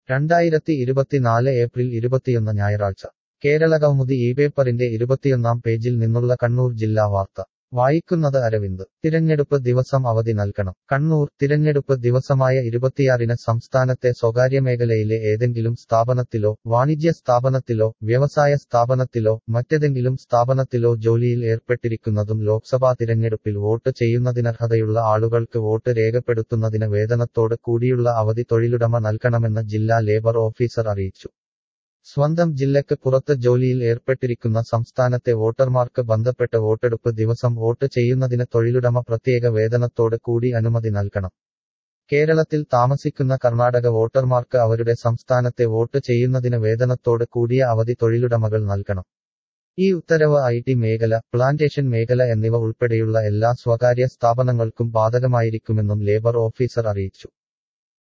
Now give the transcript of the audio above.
രണ്ടായിരത്തി ഇരുപത്തിനാല് ഏപ്രിൽ ഇരുപത്തിയൊന്ന് ഞായറാഴ്ച കേരള കൗമുദി ഈ പേപ്പറിന്റെ ഇരുപത്തിയൊന്നാം പേജിൽ നിന്നുള്ള കണ്ണൂർ ജില്ലാ വാർത്ത വായിക്കുന്നത് അരവിന്ദ് തിരഞ്ഞെടുപ്പ് ദിവസം അവധി നൽകണം കണ്ണൂർ തിരഞ്ഞെടുപ്പ് ദിവസമായ ഇരുപത്തിയാറിന് സംസ്ഥാനത്തെ സ്വകാര്യമേഖലയിലെ ഏതെങ്കിലും സ്ഥാപനത്തിലോ വാണിജ്യ സ്ഥാപനത്തിലോ വ്യവസായ സ്ഥാപനത്തിലോ മറ്റേതെങ്കിലും സ്ഥാപനത്തിലോ ജോലിയിൽ ഏർപ്പെട്ടിരിക്കുന്നതും ലോക്സഭാ തിരഞ്ഞെടുപ്പിൽ വോട്ട് ചെയ്യുന്നതിനർഹതയുള്ള ആളുകൾക്ക് വോട്ട് രേഖപ്പെടുത്തുന്നതിന് വേതനത്തോട് കൂടിയുള്ള അവധി തൊഴിലുടമ നൽകണമെന്ന് ജില്ലാ ലേബർ ഓഫീസർ അറിയിച്ചു സ്വന്തം ജില്ലയ്ക്ക് പുറത്ത് ജോലിയിൽ ഏർപ്പെട്ടിരിക്കുന്ന സംസ്ഥാനത്തെ വോട്ടർമാർക്ക് ബന്ധപ്പെട്ട വോട്ടെടുപ്പ് ദിവസം വോട്ട് ചെയ്യുന്നതിന് തൊഴിലുടമ പ്രത്യേക വേതനത്തോട് കൂടി അനുമതി നൽകണം കേരളത്തിൽ താമസിക്കുന്ന കർണാടക വോട്ടർമാർക്ക് അവരുടെ സംസ്ഥാനത്തെ വോട്ട് ചെയ്യുന്നതിന് വേതനത്തോട് കൂടിയ അവധി തൊഴിലുടമകൾ നൽകണം ഈ ഉത്തരവ് ഐ ടി മേഖല പ്ലാന്റേഷൻ മേഖല എന്നിവ ഉൾപ്പെടെയുള്ള എല്ലാ സ്വകാര്യ സ്ഥാപനങ്ങൾക്കും ബാധകമായിരിക്കുമെന്നും ലേബർ ഓഫീസർ അറിയിച്ചു